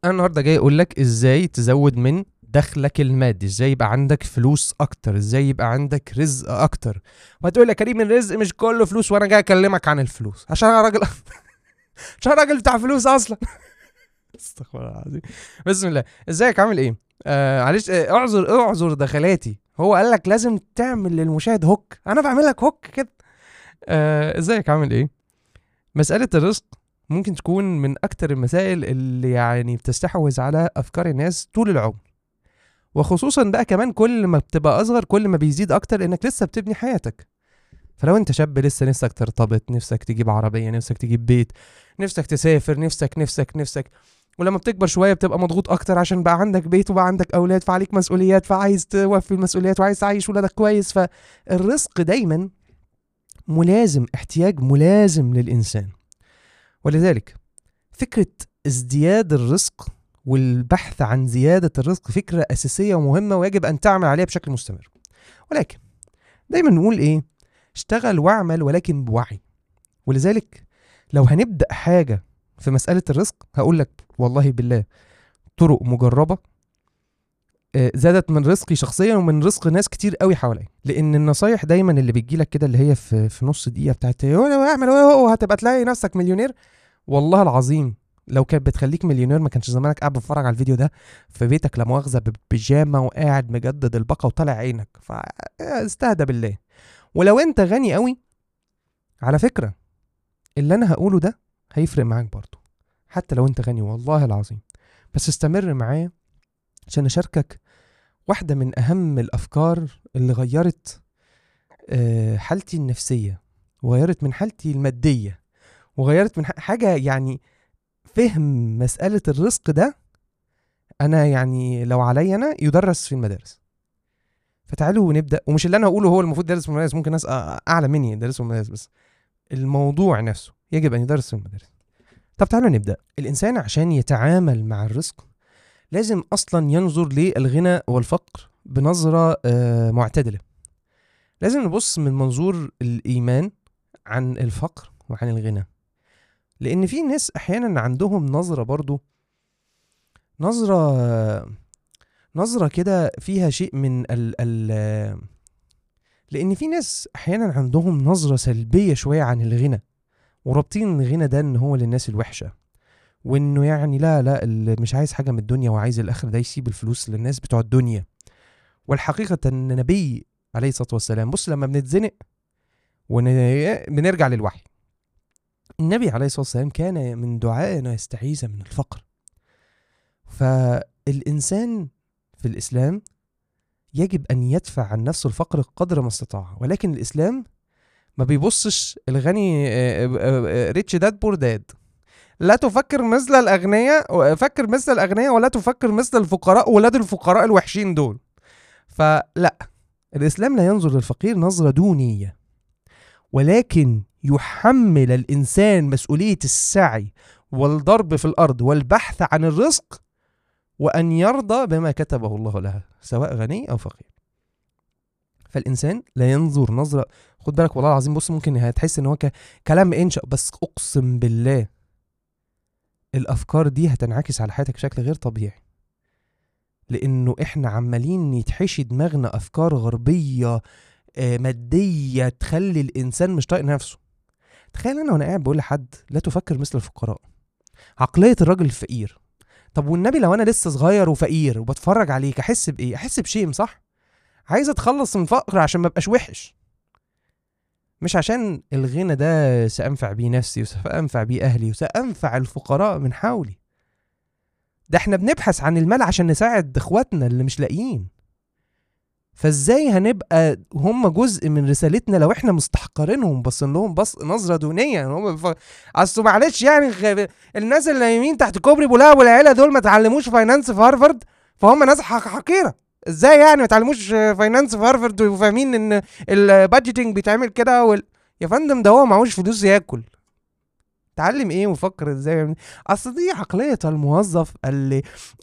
انا النهارده جاي اقول لك ازاي تزود من دخلك المادي ازاي يبقى عندك فلوس اكتر ازاي يبقى عندك رزق اكتر وهتقول لي يا كريم الرزق مش كله فلوس وانا جاي اكلمك عن الفلوس عشان انا راجل عشان أنا راجل بتاع فلوس اصلا استغفر الله العظيم بسم الله ازيك عامل ايه آه معلش آه، اعذر اعذر دخلاتي هو قال لك لازم تعمل للمشاهد هوك انا بعمل لك هوك كده آه، ازيك عامل ايه مسألة الرزق ممكن تكون من أكتر المسائل اللي يعني بتستحوذ على أفكار الناس طول العمر وخصوصا بقى كمان كل ما بتبقى أصغر كل ما بيزيد أكتر لأنك لسه بتبني حياتك فلو أنت شاب لسه نفسك ترتبط نفسك تجيب عربية نفسك تجيب بيت نفسك تسافر نفسك نفسك نفسك ولما بتكبر شوية بتبقى مضغوط أكتر عشان بقى عندك بيت وبقى عندك أولاد فعليك مسؤوليات فعايز توفي المسؤوليات وعايز تعيش ولادك كويس فالرزق دايما ملازم احتياج ملازم للإنسان ولذلك فكرة ازدياد الرزق والبحث عن زيادة الرزق فكرة أساسية ومهمة ويجب أن تعمل عليها بشكل مستمر ولكن دايما نقول إيه اشتغل واعمل ولكن بوعي ولذلك لو هنبدأ حاجة في مسألة الرزق هقول لك والله بالله طرق مجربة آه، زادت من رزقي شخصيا ومن رزق ناس كتير قوي حواليا لان النصايح دايما اللي بتجيلك كده اللي هي في في نص دقيقه بتاعت "هو أنا اعمل هو وهتبقى تلاقي نفسك مليونير والله العظيم لو كانت بتخليك مليونير ما كانش زمانك قاعد بتتفرج على الفيديو ده في بيتك لا مؤاخذه ببيجامه وقاعد مجدد البقى وطالع عينك فاستهدى بالله ولو انت غني قوي على فكره اللي انا هقوله ده هيفرق معاك برضه حتى لو انت غني والله العظيم بس استمر معايا عشان اشاركك واحدة من أهم الأفكار اللي غيرت آه، حالتي النفسية وغيرت من حالتي المادية وغيرت من ح- حاجة يعني فهم مسألة الرزق ده أنا يعني لو عليا أنا يدرس في المدارس فتعالوا نبدأ ومش اللي أنا هقوله هو المفروض يدرس في المدارس ممكن ناس أ- أعلى مني يدرسوا في المدارس بس الموضوع نفسه يجب أن يدرس في المدارس طب تعالوا نبدأ الإنسان عشان يتعامل مع الرزق لازم اصلا ينظر للغنى والفقر بنظره آه، معتدله لازم نبص من منظور الايمان عن الفقر وعن الغنى لان في ناس احيانا عندهم نظره برضو نظره نظره كده فيها شيء من ال ال لان في ناس احيانا عندهم نظره سلبيه شويه عن الغنى ورابطين الغنى ده ان هو للناس الوحشه وانه يعني لا لا اللي مش عايز حاجه من الدنيا وعايز الاخر ده يسيب الفلوس للناس بتوع الدنيا والحقيقه ان النبي عليه الصلاه والسلام بص لما بنتزنق وبنرجع للوحي النبي عليه الصلاه والسلام كان من دعائنا يستعيذ من الفقر فالانسان في الاسلام يجب ان يدفع عن نفسه الفقر قدر ما استطاع ولكن الاسلام ما بيبصش الغني ريتش داد بور داد لا تفكر مثل الاغنياء فكر مثل الاغنياء ولا تفكر مثل الفقراء ولاد الفقراء الوحشين دول فلا الاسلام لا ينظر للفقير نظره دونيه ولكن يحمل الانسان مسؤوليه السعي والضرب في الارض والبحث عن الرزق وان يرضى بما كتبه الله له سواء غني او فقير فالانسان لا ينظر نظره خد بالك والله العظيم بص ممكن هتحس ان هو ك- كلام انشا بس اقسم بالله الافكار دي هتنعكس على حياتك بشكل غير طبيعي لانه احنا عمالين يتحشي دماغنا افكار غربيه آه، ماديه تخلي الانسان مش طايق نفسه تخيل انا وانا قاعد بقول لحد لا تفكر مثل الفقراء عقليه الراجل الفقير طب والنبي لو انا لسه صغير وفقير وبتفرج عليك احس بايه احس بشيم صح عايز اتخلص من فقر عشان ما ابقاش وحش مش عشان الغنى ده سأنفع بيه نفسي وسأنفع بيه أهلي وسأنفع الفقراء من حولي ده احنا بنبحث عن المال عشان نساعد اخواتنا اللي مش لاقيين فازاي هنبقى هم جزء من رسالتنا لو احنا مستحقرينهم باصين لهم بص نظره دونيه هم ف... اصل معلش يعني غ... الناس اللي نايمين تحت كوبري بولاق والعيله دول ما اتعلموش فاينانس في هارفارد فهم ناس حق- حقيره ازاي يعني ما اتعلموش فاينانس في هارفارد وفاهمين ان البادجيتنج بيتعمل كده وال... يا فندم ده هو معهوش فلوس ياكل اتعلم ايه وفكر ازاي يعمل- اصل دي عقليه الموظف اللي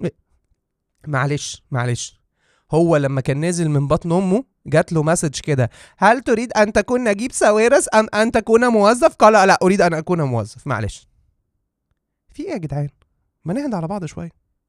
معلش معلش هو لما كان نازل من بطن امه جات له مسج كده هل تريد ان تكون نجيب ساويرس ام ان تكون موظف قال لا اريد ان اكون موظف معلش في ايه يا جدعان ما نهدى على بعض شويه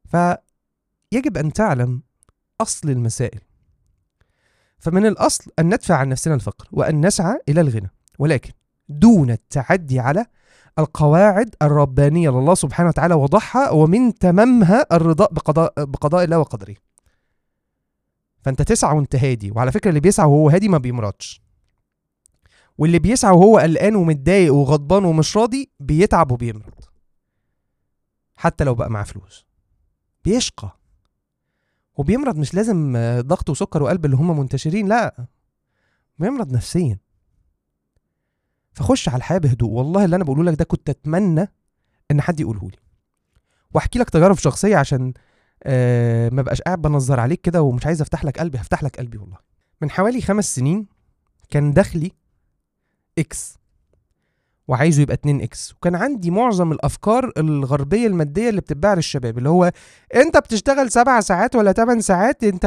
فيجب ان تعلم اصل المسائل فمن الاصل ان ندفع عن نفسنا الفقر وان نسعى الى الغنى ولكن دون التعدي على القواعد الربانيه لله سبحانه وتعالى وضعها ومن تمامها الرضاء بقضاء بقضاء الله وقدره فانت تسعى وانت هادي وعلى فكره اللي بيسعى وهو هادي ما بيمرضش واللي بيسعى وهو قلقان ومتضايق وغضبان ومش راضي بيتعب وبيمرض حتى لو بقى معاه فلوس بيشقى وبيمرض مش لازم آه، ضغط وسكر وقلب اللي هم منتشرين لا بيمرض نفسيا فخش على الحياه بهدوء والله اللي انا بقوله لك ده كنت اتمنى ان حد يقوله لي واحكي لك تجارب شخصيه عشان آه ما بقاش قاعد بنظر عليك كده ومش عايز افتح لك قلبي هفتح لك قلبي والله من حوالي خمس سنين كان دخلي اكس وعايزه يبقى 2 اكس وكان عندي معظم الافكار الغربيه الماديه اللي بتتباع للشباب اللي هو انت بتشتغل سبع ساعات ولا 8 ساعات انت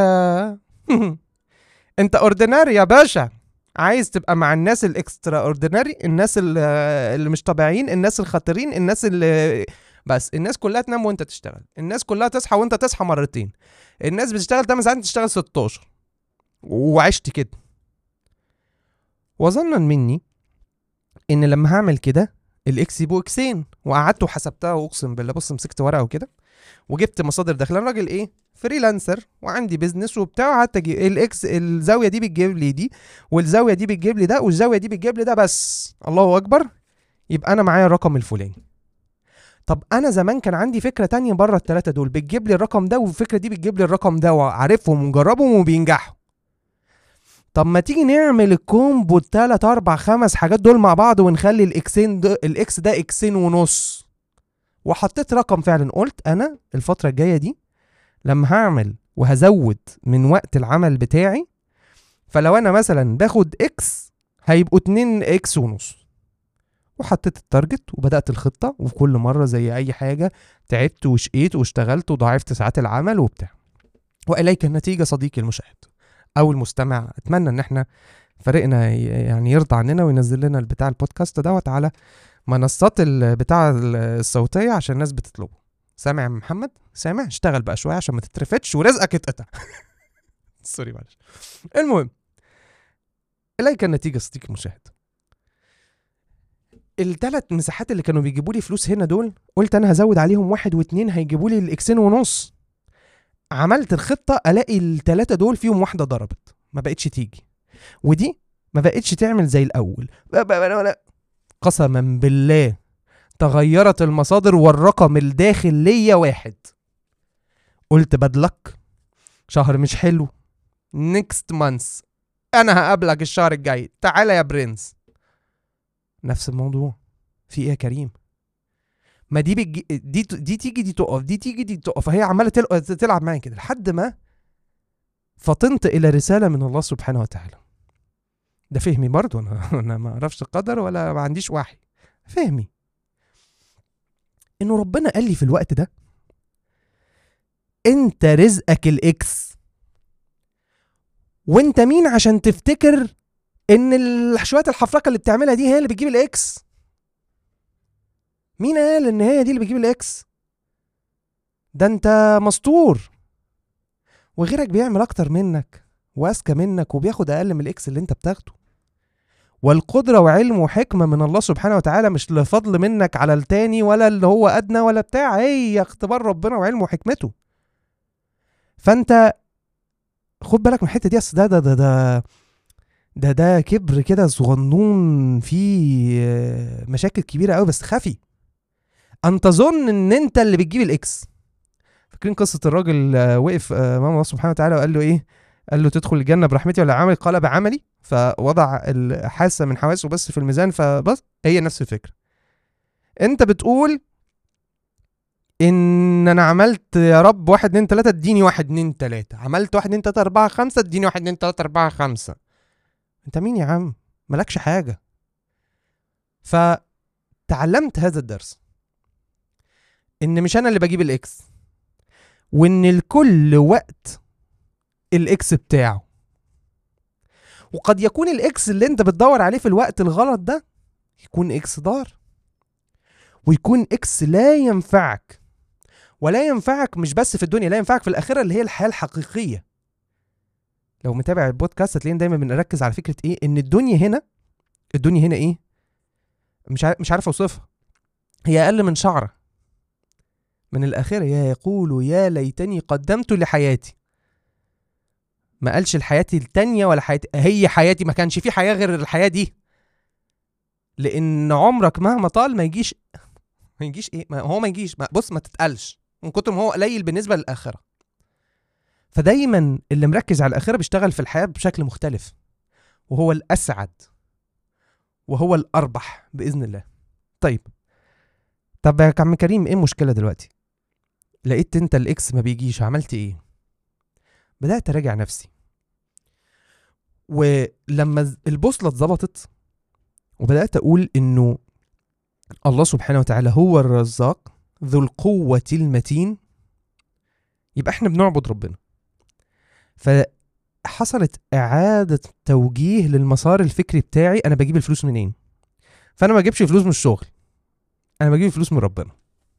انت اورديناري يا باشا عايز تبقى مع الناس الاكسترا اورديناري الناس اللي اللي مش طبيعيين الناس الخطيرين الناس اللي بس الناس كلها تنام وانت تشتغل الناس كلها تصحى وانت تصحى مرتين الناس بتشتغل 8 ساعات انت تشتغل 16 وعشت كده وظنا مني ان لما هعمل كده الاكس يبقوا اكسين وقعدت وحسبتها واقسم بالله بص مسكت ورقه وكده وجبت مصادر دخل انا راجل ايه فريلانسر وعندي بيزنس وبتاع وقعدت اجيب الاكس الزاويه دي بتجيب لي دي والزاويه دي بتجيب لي ده والزاويه دي بتجيب لي ده بس الله اكبر يبقى انا معايا الرقم الفلاني طب انا زمان كان عندي فكره تانية بره الثلاثه دول بتجيب لي الرقم ده والفكره دي بتجيب لي الرقم ده وعارفهم ومجربهم وبينجحوا طب ما تيجي نعمل الكومبو التلات اربع خمس حاجات دول مع بعض ونخلي الاكسين ده الاكس ده اكسين ونص وحطيت رقم فعلا قلت انا الفتره الجايه دي لما هعمل وهزود من وقت العمل بتاعي فلو انا مثلا باخد اكس هيبقوا 2 اكس ونص وحطيت التارجت وبدات الخطه وفي كل مره زي اي حاجه تعبت وشقيت واشتغلت وضاعفت ساعات العمل وبتاع واليك النتيجه صديقي المشاهد او المستمع اتمنى ان احنا فريقنا ي- يعني يرضى عننا وينزل لنا البتاع البودكاست دوت على منصات البتاع الصوتيه عشان الناس بتطلبه سامع يا عم محمد سامع اشتغل بقى شويه عشان ما تترفتش ورزقك اتقطع سوري معلش المهم اليك النتيجه صديقي المشاهد الثلاث مساحات اللي كانوا بيجيبوا لي فلوس هنا دول قلت انا هزود عليهم واحد واتنين هيجيبوا لي الاكسين ونص عملت الخطه الاقي الثلاثه دول فيهم واحده ضربت ما بقتش تيجي ودي ما بقتش تعمل زي الاول ب- ب- ب- لا. قسما بالله تغيرت المصادر والرقم الداخل ليا واحد قلت بدلك شهر مش حلو نيكست مانث انا هقابلك الشهر الجاي تعالى يا برنس نفس الموضوع في ايه يا كريم ما دي بتجي دي دي تيجي دي تقف دي تيجي دي تقف فهي عماله تل- تلعب معايا كده لحد ما فطنت الى رساله من الله سبحانه وتعالى ده فهمي برضو انا انا ما اعرفش القدر ولا ما عنديش وحي فهمي انه ربنا قال لي في الوقت ده انت رزقك الاكس وانت مين عشان تفتكر ان ال- شويه الحفركه اللي بتعملها دي هي اللي بتجيب الاكس مين قال ان هي دي اللي بتجيب الاكس ده انت مسطور وغيرك بيعمل اكتر منك واذكى منك وبياخد اقل من الاكس اللي انت بتاخده والقدرة وعلم وحكمة من الله سبحانه وتعالى مش لفضل منك على التاني ولا اللي هو أدنى ولا بتاع هي اختبار ربنا وعلمه وحكمته فأنت خد بالك من الحتة دي أصل ده ده ده ده ده ده كبر كده صغنون فيه آه، مشاكل كبيرة قوي بس خفي أن تظن إن أنت اللي بتجيب الإكس فاكرين قصة الراجل آه، وقف آه، أمام الله سبحانه وتعالى وقال له إيه قال له تدخل الجنة برحمتي ولا عملي قال بعملي فوضع الحاسة من حواسه بس في الميزان فبس هي نفس الفكرة انت بتقول ان انا عملت يا رب واحد اتنين تلاتة اديني واحد اتنين تلاتة عملت واحد اتنين تلاتة اربعة خمسة اديني واحد اتنين تلاتة اربعة خمسة انت مين يا عم مالكش حاجة فتعلمت هذا الدرس ان مش انا اللي بجيب الاكس وان الكل وقت الاكس بتاعه وقد يكون الاكس اللي انت بتدور عليه في الوقت الغلط ده يكون اكس ضار ويكون اكس لا ينفعك ولا ينفعك مش بس في الدنيا لا ينفعك في الاخره اللي هي الحياه الحقيقيه لو متابع البودكاست هتلاقيني دايما بنركز على فكره ايه ان الدنيا هنا الدنيا هنا ايه مش عارف مش عارف اوصفها هي اقل من شعره من الاخره يا يقول يا ليتني قدمت لحياتي ما قالش لحياتي التانية ولا حياتي هي حياتي ما كانش في حياة غير الحياة دي لأن عمرك مهما طال ما يجيش ما يجيش إيه ما هو ما يجيش ما بص ما تتقلش من كتر ما هو قليل بالنسبة للآخرة فدايما اللي مركز على الآخرة بيشتغل في الحياة بشكل مختلف وهو الأسعد وهو الأربح بإذن الله طيب طب يا عم كريم ايه المشكلة دلوقتي لقيت انت الاكس ما بيجيش عملت ايه بدأت أراجع نفسي ولما ز- البوصلة اتظبطت وبدأت أقول إنه الله سبحانه وتعالى هو الرزاق ذو القوة المتين يبقى احنا بنعبد ربنا فحصلت إعادة توجيه للمسار الفكري بتاعي أنا بجيب الفلوس منين فأنا ما بجيبش فلوس من الشغل أنا بجيب فلوس من ربنا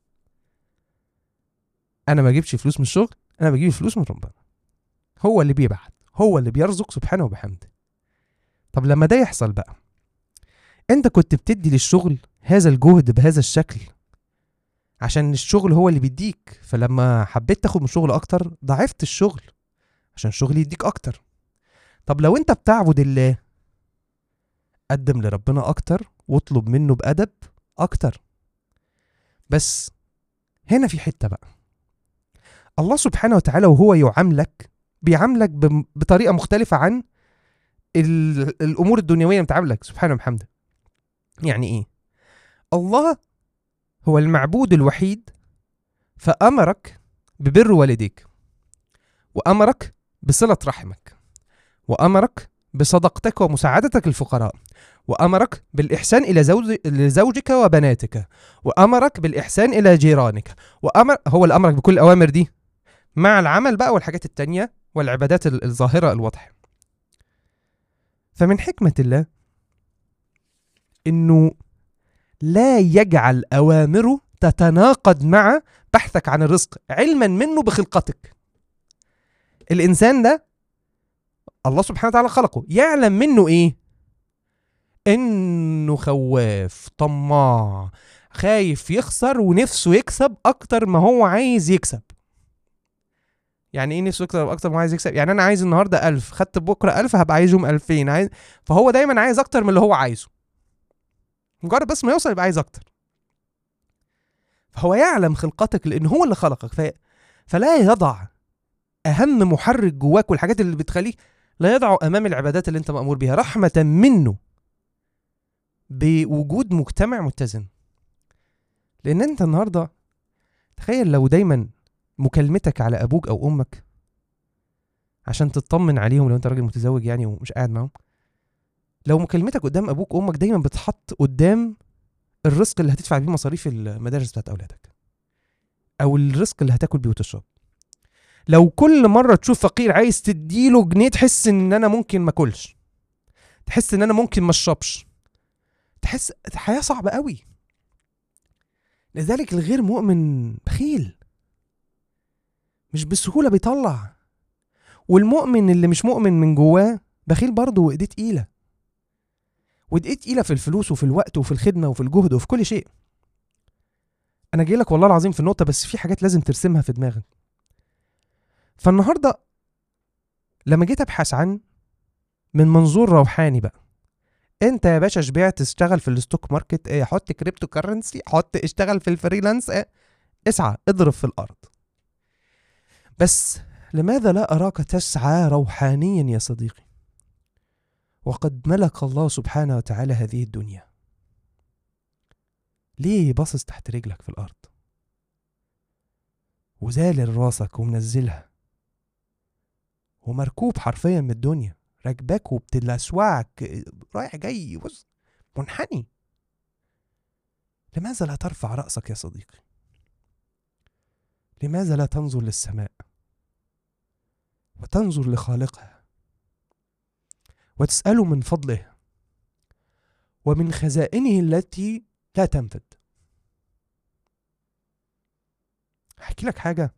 أنا ما بجيبش فلوس من الشغل أنا بجيب فلوس من ربنا هو اللي بيبعت هو اللي بيرزق سبحانه وبحمده طب لما ده يحصل بقى انت كنت بتدي للشغل هذا الجهد بهذا الشكل عشان الشغل هو اللي بيديك فلما حبيت تاخد من الشغل اكتر ضعفت الشغل عشان الشغل يديك اكتر طب لو انت بتعبد الله قدم لربنا اكتر واطلب منه بادب اكتر بس هنا في حته بقى الله سبحانه وتعالى وهو يعاملك بيعاملك بم- بطريقه مختلفه عن ال- الامور الدنيويه اللي بتعاملك سبحانه وبحمده يعني ايه الله هو المعبود الوحيد فامرك ببر والديك وامرك بصله رحمك وامرك بصدقتك ومساعدتك الفقراء وامرك بالاحسان الى زوج لزوجك وبناتك وامرك بالاحسان الى جيرانك وامر هو اللي امرك بكل الاوامر دي مع العمل بقى والحاجات التانية والعبادات ال- الظاهرة الواضحة فمن حكمة الله إنه لا يجعل أوامره تتناقض مع بحثك عن الرزق علما منه بخلقتك الإنسان ده الله سبحانه وتعالى خلقه يعلم منه إيه إنه خواف طماع خايف يخسر ونفسه يكسب أكتر ما هو عايز يكسب يعني ايه نفسه يكسب اكتر ما هو عايز يكسب يعني انا عايز النهارده 1000 خدت بكره 1000 هبقى عايزهم 2000 عايز فهو دايما عايز اكتر من اللي هو عايزه مجرد بس ما يوصل يبقى عايز اكتر فهو يعلم خلقتك لان هو اللي خلقك ف... فلا يضع اهم محرك جواك والحاجات اللي بتخليك لا يضعه امام العبادات اللي انت مامور بيها رحمه منه بوجود مجتمع متزن لان انت النهارده تخيل لو دايما مكالمتك على ابوك او امك عشان تطمن عليهم لو انت راجل متزوج يعني ومش قاعد معاهم لو مكالمتك قدام ابوك وامك دايما بتحط قدام الرزق اللي هتدفع بيه مصاريف المدارس بتاعت اولادك او الرزق اللي هتاكل بيه وتشرب لو كل مره تشوف فقير عايز تديله جنيه تحس ان انا ممكن ما اكلش تحس ان انا ممكن ما اشربش تحس الحياه صعبه قوي لذلك الغير مؤمن بخيل مش بسهولة بيطلع والمؤمن اللي مش مؤمن من جواه بخيل برضه وايديه تقيلة وايديه تقيلة في الفلوس وفي الوقت وفي الخدمة وفي الجهد وفي كل شيء أنا جاي لك والله العظيم في النقطة بس في حاجات لازم ترسمها في دماغك فالنهاردة لما جيت أبحث عن من منظور روحاني بقى انت يا باشا شبعت تشتغل في الستوك ماركت ايه حط كريبتو كرنسي حط اشتغل في الفريلانس ايه اسعى اضرب في الارض بس لماذا لا أراك تسعى روحانيا يا صديقي وقد ملك الله سبحانه وتعالى هذه الدنيا ليه باصص تحت رجلك في الأرض وزالل راسك ومنزلها ومركوب حرفيا من الدنيا راكباك وبتلسوعك رايح جاي بص منحني لماذا لا ترفع رأسك يا صديقي لماذا لا تنظر للسماء وتنظر لخالقها وتسأله من فضله ومن خزائنه التي لا تنفد احكي لك حاجه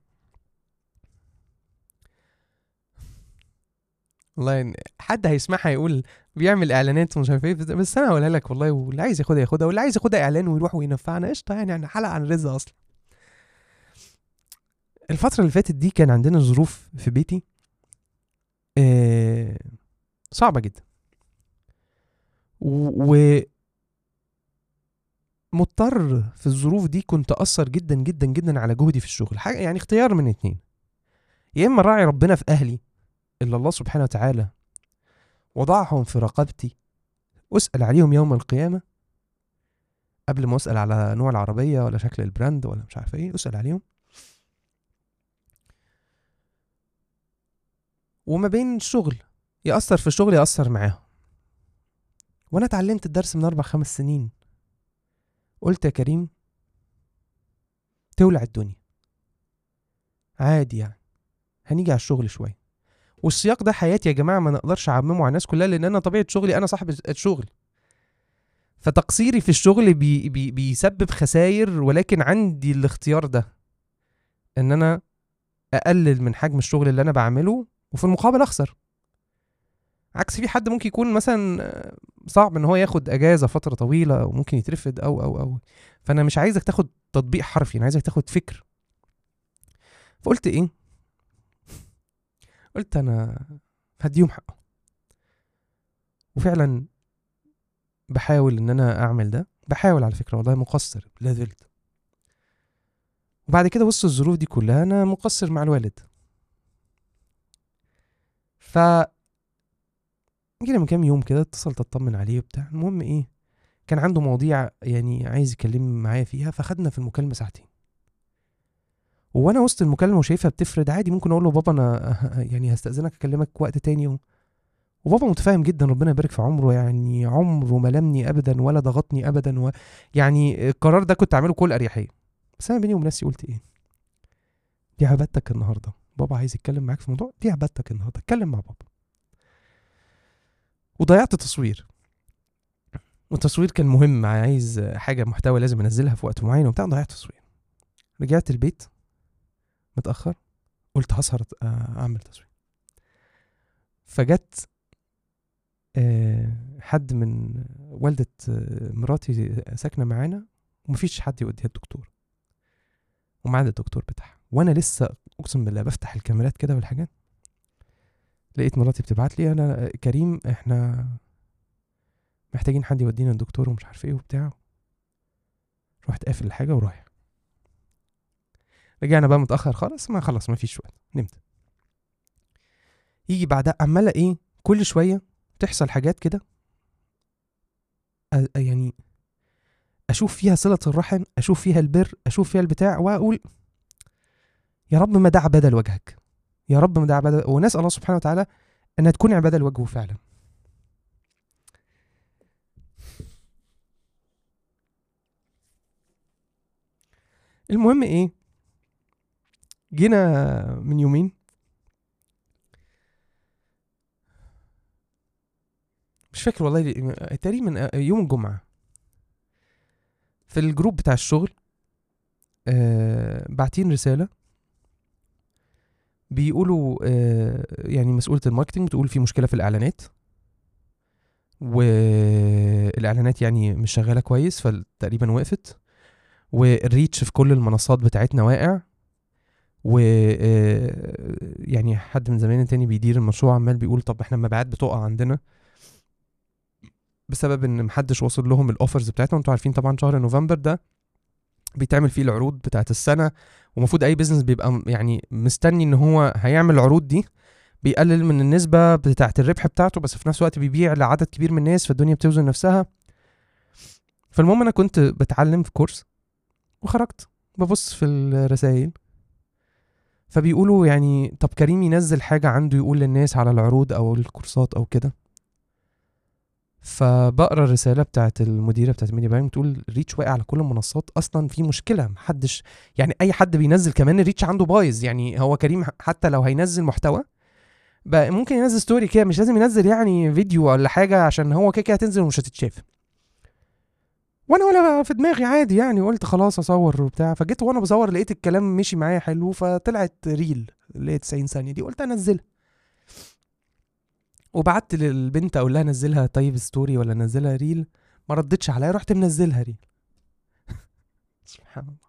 والله إن حد هيسمعها يقول بيعمل اعلانات ومش عارف ايه بس- بس انا هقولها لك والله واللي عايز ياخدها ياخدها واللي عايز ياخدها اعلان ويروح وينفعنا قشطه يعني يعني حلقه عن الرزق اصلا الفتره اللي فاتت دي كان عندنا ظروف في بيتي آه صعبه جدا و و- مضطر في الظروف دي كنت اثر جدا جدا جدا على جهدي في الشغل حاجه يعني اختيار من اتنين يا اما راعي ربنا في اهلي الا الله سبحانه وتعالى وضعهم في رقبتي اسال عليهم يوم القيامه قبل ما اسال على نوع العربيه ولا شكل البراند ولا مش عارف ايه اسال عليهم وما بين الشغل ياثر في الشغل ياثر معاهم وانا اتعلمت الدرس من اربع خمس سنين قلت يا كريم تولع الدنيا عادي يعني هنيجي على الشغل شويه والسياق ده حياتي يا جماعه ما نقدرش اعممه على الناس كلها لان انا طبيعه شغلي انا صاحب الشغل فتقصيري في الشغل بي بي بيسبب خسائر ولكن عندي الاختيار ده ان انا اقلل من حجم الشغل اللي انا بعمله وفي المقابل اخسر عكس في حد ممكن يكون مثلا آه، صعب ان هو ياخد اجازه فتره طويله وممكن يترفد او او او فانا مش عايزك تاخد تطبيق حرفي انا عايزك تاخد فكر فقلت ايه قلت انا هديهم حقه وفعلا بحاول ان انا اعمل ده بحاول على فكره والله مقصر لا زلت وبعد كده وسط الظروف دي كلها انا مقصر مع الوالد ف جينا من كام يوم كده اتصلت اطمن عليه وبتاع المهم ايه كان عنده مواضيع يعني عايز يكلم معايا فيها فخدنا في المكالمه ساعتين وانا وسط المكالمه وشايفها بتفرد عادي ممكن اقول له بابا انا يعني هستاذنك اكلمك وقت تاني و... وبابا متفاهم جدا ربنا يبارك في عمره يعني عمره ما لمني ابدا ولا ضغطني ابدا و... يعني القرار ده كنت اعمله بكل اريحيه بس انا بيني وبين نفسي قلت ايه دي عبادتك النهارده بابا عايز يتكلم معاك في موضوع دي عبادتك النهارده اتكلم مع بابا وضيعت تصوير والتصوير كان مهم عايز حاجه محتوى لازم انزلها في وقت معين وبتاع ضيعت تصوير رجعت البيت متاخر قلت هسهر أت- آه، اعمل تصوير فجت آه، حد من والدة آه، مراتي ساكنة معانا ومفيش حد يوديها الدكتور ومعانا الدكتور بتاعها وانا لسه اقسم بالله بفتح الكاميرات كده والحاجات لقيت مراتي بتبعت لي انا كريم احنا محتاجين حد يودينا الدكتور ومش عارف ايه وبتاع رحت قافل الحاجه ورايح رجعنا بقى متاخر خالص ما خلاص ما فيش وقت نمت يجي بعدها عماله ايه كل شويه تحصل حاجات كده أ- يعني اشوف فيها صله الرحم اشوف فيها البر اشوف فيها البتاع واقول يا رب ما ده عباده لوجهك يا رب ما ده عباده ونسال الله سبحانه وتعالى انها تكون عباده لوجهه فعلا المهم ايه جينا من يومين مش فاكر والله لي- تقريبا يوم الجمعة في الجروب بتاع الشغل آه باعتين رسالة بيقولوا آه يعني مسؤولة الماركتينج بتقول في مشكلة في الإعلانات والإعلانات يعني مش شغالة كويس فتقريبا وقفت والريتش في كل المنصات بتاعتنا واقع و آه، يعني حد من زمايلنا تاني بيدير المشروع عمال بيقول طب احنا المبيعات بتقع عندنا بسبب ان محدش واصل لهم الاوفرز بتاعتنا وانتوا عارفين طبعا شهر نوفمبر ده بيتعمل فيه العروض بتاعت السنه ومفروض اي بيزنس بيبقى م- يعني مستني ان هو هيعمل العروض دي بيقلل من النسبه بتاعت الربح بتاعته بس في نفس الوقت بيبيع لعدد كبير من الناس فالدنيا بتوزن نفسها فالمهم انا كنت بتعلم في كورس وخرجت ببص في الرسائل فبيقولوا يعني طب كريم ينزل حاجة عنده يقول للناس على العروض أو الكورسات أو كده فبقرا الرسالة بتاعت المديرة بتاعت ميديا باينج بتقول الريتش واقع على كل المنصات أصلا في مشكلة محدش يعني أي حد بينزل كمان الريتش عنده بايظ يعني هو كريم حتى لو هينزل محتوى بقى ممكن ينزل ستوري كده مش لازم ينزل يعني فيديو ولا حاجة عشان هو كده كده هتنزل ومش هتتشاف وانا ولا في دماغي عادي يعني قلت خلاص اصور وبتاع فجيت وانا بصور لقيت الكلام مشي معايا حلو فطلعت ريل اللي هي 90 ثانيه دي قلت انزلها وبعت للبنت اقول لها نزلها طيب ستوري ولا نزلها ريل ما ردتش عليا رحت منزلها ريل سبحان الله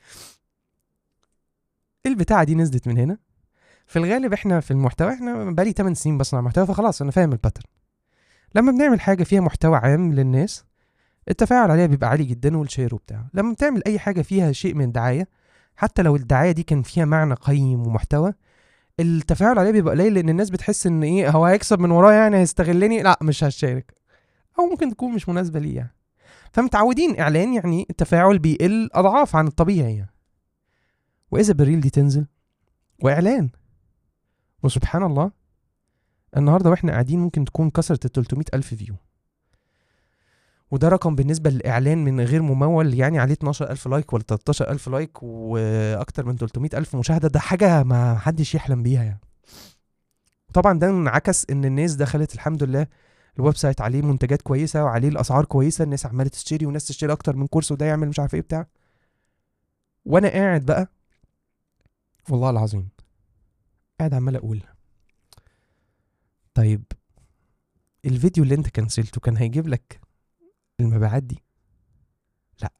البتاعه دي نزلت من هنا في الغالب احنا في المحتوى احنا بقالي 8 سنين بصنع محتوى فخلاص انا فاهم الباترن لما بنعمل حاجه فيها محتوى عام للناس التفاعل عليها بيبقى عالي جدا والشير وبتاع لما بتعمل اي حاجه فيها شيء من الدعايه حتى لو الدعايه دي كان فيها معنى قيم ومحتوى التفاعل عليه بيبقى قليل لان الناس بتحس ان ايه هو هيكسب من ورايا يعني هيستغلني لا مش هشارك او ممكن تكون مش مناسبه ليه يعني فمتعودين اعلان يعني التفاعل بيقل اضعاف عن الطبيعي يعني واذا بالريل دي تنزل واعلان وسبحان الله النهارده واحنا قاعدين ممكن تكون كسرت ال 300 الف فيو وده رقم بالنسبة للإعلان من غير ممول يعني عليه 12 ألف لايك ولا 13 ألف لايك وأكتر من 300 ألف مشاهدة ده حاجة ما حدش يحلم بيها يعني طبعا ده انعكس إن الناس دخلت الحمد لله الويب سايت عليه منتجات كويسة وعليه الأسعار كويسة الناس عمالة تشتري وناس تشتري أكتر من كورس وده يعمل مش عارف إيه بتاع وأنا قاعد بقى والله العظيم قاعد عمال أقول طيب الفيديو اللي انت كنسلته كان هيجيب لك المبيعات دي لا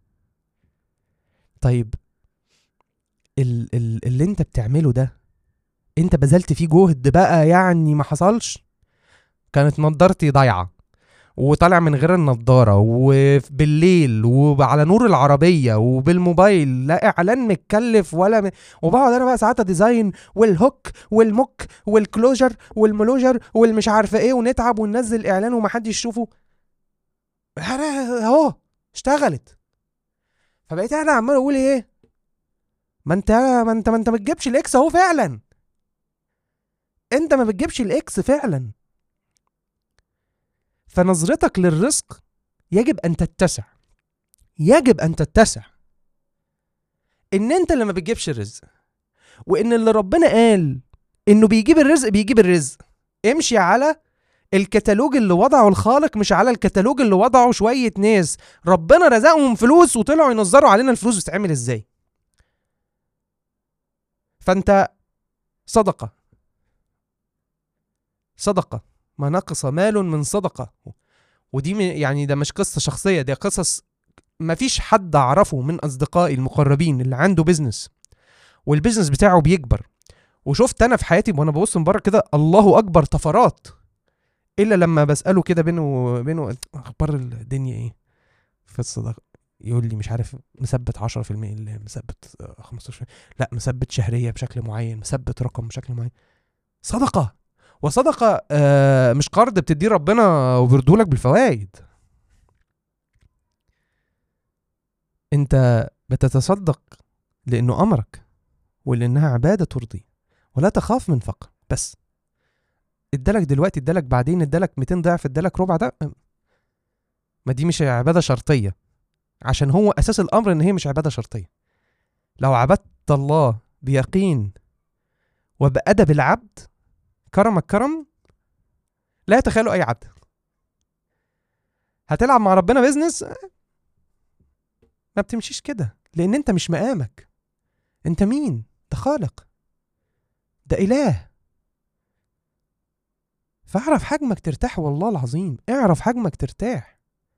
طيب ال ال اللي انت بتعمله ده انت بذلت فيه جهد بقى يعني ما حصلش كانت نضارتي ضايعه وطالع من غير النضاره وبالليل وعلى نور العربيه وبالموبايل لا اعلان متكلف ولا م... وبقعد انا بقى ساعات ديزاين والهوك والموك والكلوجر والملوجر والمش عارفه ايه ونتعب وننزل اعلان ومحدش يشوفه اهو اشتغلت فبقيت انا عمال اقول ايه ما انت ما انت ما انت ما بتجيبش الاكس اهو فعلا انت ما بتجيبش الاكس فعلا فنظرتك للرزق يجب ان تتسع يجب ان تتسع ان انت اللي ما بتجيبش الرزق وان اللي ربنا قال انه بيجيب الرزق بيجيب الرزق امشي على الكتالوج اللي وضعه الخالق مش على الكتالوج اللي وضعه شوية ناس ربنا رزقهم فلوس وطلعوا ينظروا علينا الفلوس بتتعمل ازاي فانت صدقة صدقة ما نقص مال من صدقة ودي يعني ده مش قصة شخصية دي قصص ما فيش حد أعرفه من أصدقائي المقربين اللي عنده بيزنس والبيزنس بتاعه بيكبر وشفت أنا في حياتي وأنا ببص من بره كده الله أكبر طفرات الا لما بساله كده بينه وبينه اخبار الدنيا ايه في الصداقه يقول لي مش عارف مثبت 10% اللي مثبت 15% لا مثبت شهريه بشكل معين مثبت رقم بشكل معين صدقه وصدقه آه مش قرض بتديه ربنا وبيردهولك بالفوائد انت بتتصدق لانه امرك ولانها عباده ترضي ولا تخاف من فقر بس ادالك دلوقتي ادالك بعدين ادالك 200 ضعف ادالك ربع ده ما دي مش عباده شرطيه عشان هو اساس الامر ان هي مش عباده شرطيه لو عبدت الله بيقين وبأدب العبد كرمك كرم لا يتخيله اي عبد هتلعب مع ربنا بيزنس ما بتمشيش كده لان انت مش مقامك انت مين ده خالق ده اله فاعرف حجمك ترتاح والله العظيم اعرف حجمك ترتاح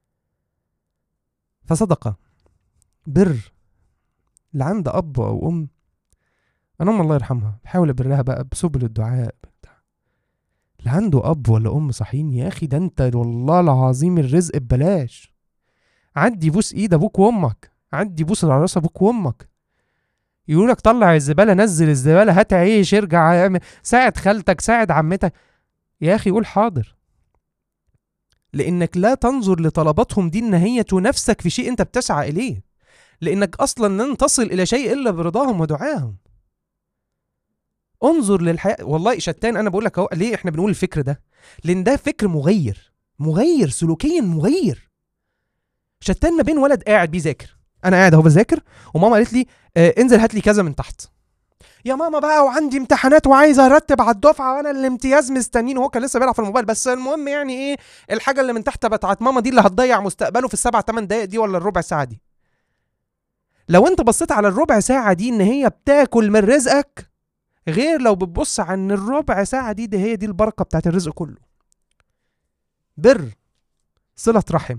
فصدقة بر اللي عنده أب أو أم أنا أم الله يرحمها بحاول أبرها بقى بسبل الدعاء اللي عنده أب ولا أم صحيين يا أخي ده أنت والله العظيم الرزق ببلاش عدي بوس إيد أبوك وأمك عدي بوس العراس أبوك وأمك يقولك طلع الزبالة نزل الزبالة هات عيش ارجع ساعد خالتك ساعد عمتك يا أخي قول حاضر لأنك لا تنظر لطلباتهم دي إن هي تنافسك في شيء أنت بتسعى إليه لأنك أصلا لن تصل إلى شيء إلا برضاهم ودعاهم انظر للحياة والله شتان أنا بقول لك أهو ليه إحنا بنقول الفكر ده لأن ده فكر مغير مغير سلوكيا مغير شتان ما بين ولد قاعد بيذاكر أنا قاعد أهو بذاكر وماما قالت لي آه انزل هات لي كذا من تحت يا ماما بقى وعندي امتحانات وعايز ارتب على الدفعه وانا الامتياز مستنين وهو كان لسه بيلعب في الموبايل بس المهم يعني ايه الحاجه اللي من تحت بتاعت ماما دي اللي هتضيع مستقبله في السبع ثمان دقايق دي ولا الربع ساعه دي لو انت بصيت على الربع ساعه دي ان هي بتاكل من رزقك غير لو بتبص عن الربع ساعه دي ده هي دي البركه بتاعت الرزق كله بر صله رحم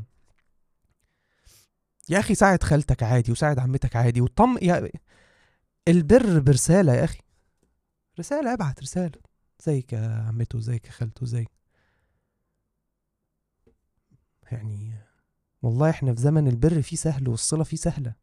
يا اخي ساعد خالتك عادي وساعد عمتك عادي وطم يا البر برساله يا اخي رساله ابعت رساله زيك يا عمته زيك يا خالته زيك يعني والله احنا في زمن البر فيه سهل والصله فيه سهله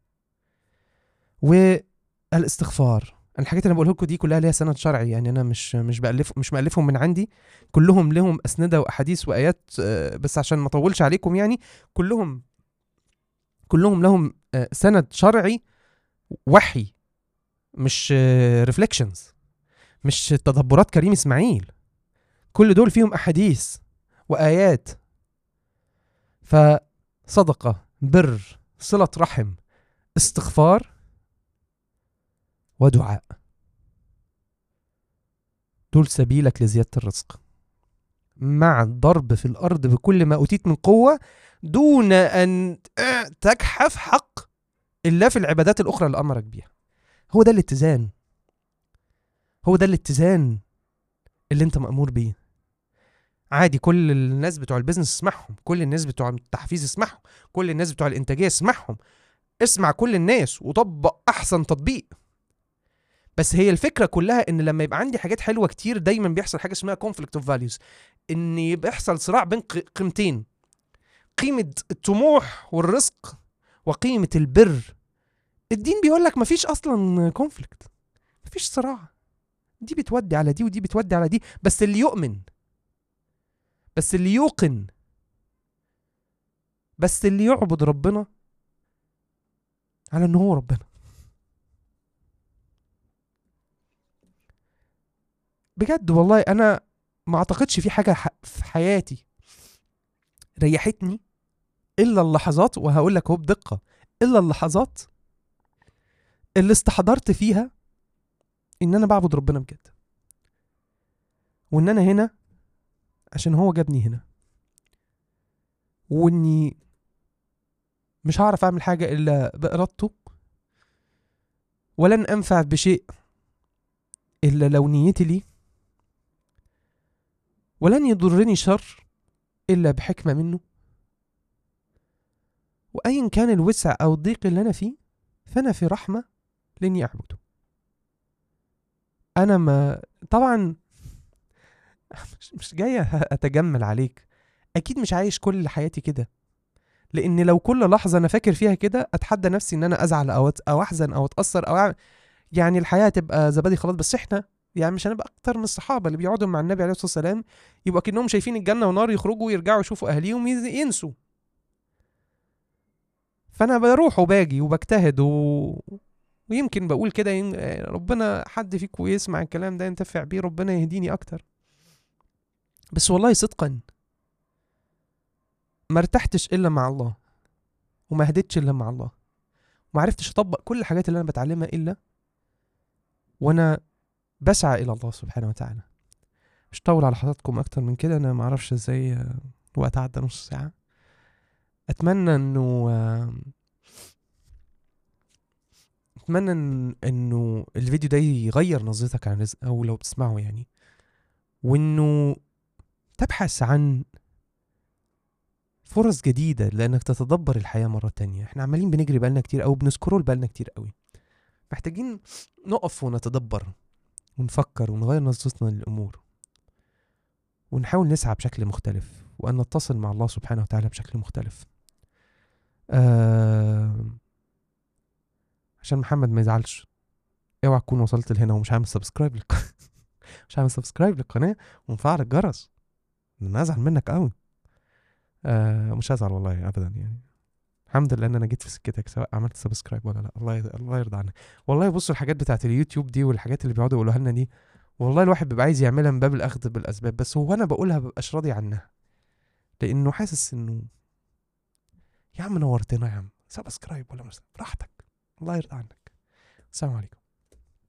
والاستغفار أنا الحاجات اللي بقولها لكم دي كلها ليها سند شرعي يعني انا مش مش بالف مش مالفهم من عندي كلهم لهم اسنده واحاديث وايات آه، بس عشان ما اطولش عليكم يعني كلهم كلهم لهم آه، سند شرعي وحي مش ريفليكشنز مش تدبرات كريم اسماعيل كل دول فيهم احاديث وايات فصدقه بر صله رحم استغفار ودعاء دول سبيلك لزياده الرزق مع الضرب في الارض بكل ما اوتيت من قوه دون ان تجحف حق الله في العبادات الاخرى اللي امرك بيها هو ده الاتزان هو ده الاتزان اللي انت مأمور بيه عادي كل الناس بتوع البيزنس اسمعهم كل الناس بتوع التحفيز اسمعهم كل الناس بتوع الانتاجيه اسمعهم اسمع كل الناس وطبق احسن تطبيق بس هي الفكره كلها ان لما يبقى عندي حاجات حلوه كتير دايما بيحصل حاجه اسمها كونفليكت اوف فاليوز ان يبقى يحصل صراع بين ق- قيمتين قيمه الطموح والرزق وقيمه البر الدين بيقول لك مفيش اصلا كونفليكت مفيش صراع دي بتودي على دي ودي بتودي على دي بس اللي يؤمن بس اللي يوقن بس اللي يعبد ربنا على ان هو ربنا بجد والله انا ما اعتقدش في حاجه ح- في حياتي ريحتني الا اللحظات وهقول لك اهو بدقه الا اللحظات اللي استحضرت فيها ان انا بعبد ربنا بجد وان انا هنا عشان هو جابني هنا واني مش هعرف اعمل حاجه الا بارادته ولن انفع بشيء الا لو نيتي ليه ولن يضرني شر الا بحكمه منه وايا كان الوسع او الضيق اللي انا فيه فانا في رحمه لاني اعبده انا ما طبعا مش, مش جاي اتجمل عليك اكيد مش عايش كل حياتي كده لان لو كل لحظه انا فاكر فيها كده اتحدى نفسي ان انا ازعل او أت- او احزن او اتاثر او أعمل يعني الحياه تبقى زبادي خلاص بس احنا يعني مش هنبقى اكتر من الصحابه اللي بيقعدوا مع النبي عليه الصلاه والسلام يبقى كانهم شايفين الجنه ونار يخرجوا ويرجعوا يشوفوا اهاليهم يز- ينسوا فانا بروح وباجي وبجتهد و... ويمكن بقول كده ين- ربنا حد فيكم يسمع الكلام ده ينتفع بيه ربنا يهديني اكتر بس والله صدقا ما ارتحتش الا مع الله وما هديتش الا مع الله وما عرفتش اطبق كل الحاجات اللي انا بتعلمها الا وانا بسعى الى الله سبحانه وتعالى مش طول على حضراتكم اكتر من كده انا ما اعرفش ازاي آه، وقت عدى نص ساعه اتمنى انه آه، اتمنى إن انه الفيديو ده يغير نظرتك عن الرزق او لو بتسمعه يعني وانه تبحث عن فرص جديدة لأنك تتدبر الحياة مرة تانية احنا عمالين بنجري بقالنا كتير أو بنسكرول بقالنا كتير قوي محتاجين نقف ونتدبر ونفكر ونغير نظرتنا للأمور ونحاول نسعى بشكل مختلف وأن نتصل مع الله سبحانه وتعالى بشكل مختلف آه عشان محمد ما يزعلش اوعى تكون وصلت لهنا ومش عامل سبسكرايب للقناة مش عامل سبسكرايب للقناة ومفعل الجرس انا ازعل منك قوي آه مش هزعل والله ابدا يعني الحمد لله ان انا جيت في سكتك سواء عملت سبسكرايب ولا لا الله يرضى الله يرضى عنك والله بصوا الحاجات بتاعت اليوتيوب دي والحاجات اللي بيقعدوا يقولوها لنا دي والله الواحد بيبقى عايز يعملها من باب الاخذ بالاسباب بس هو انا بقولها مببقاش راضي عنها لانه حاسس انه يا عم نورتنا يا عم سبسكرايب ولا مش براحتك الله يرضى عنك السلام عليكم